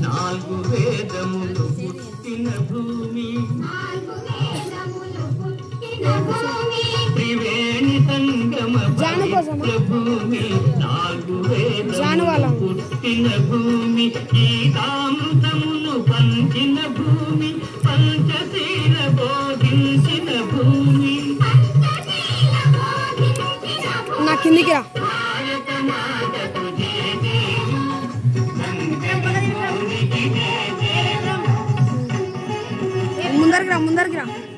నాలుగు వేదములు పుట్టిన భూమి త్రివేణి సంగమ జానపదమా? పవిత్ర భూమి నాలుగు జానవాలం. వేదములు పుట్టిన భూమి గీతామృతమును పంచిన భూమి పంచశీల బోధించిన భూమి నా కిందికి రా భారత మాతకు జయజయము. నందమూరికి జయజయము. ముందరికి రా ముందరికి రా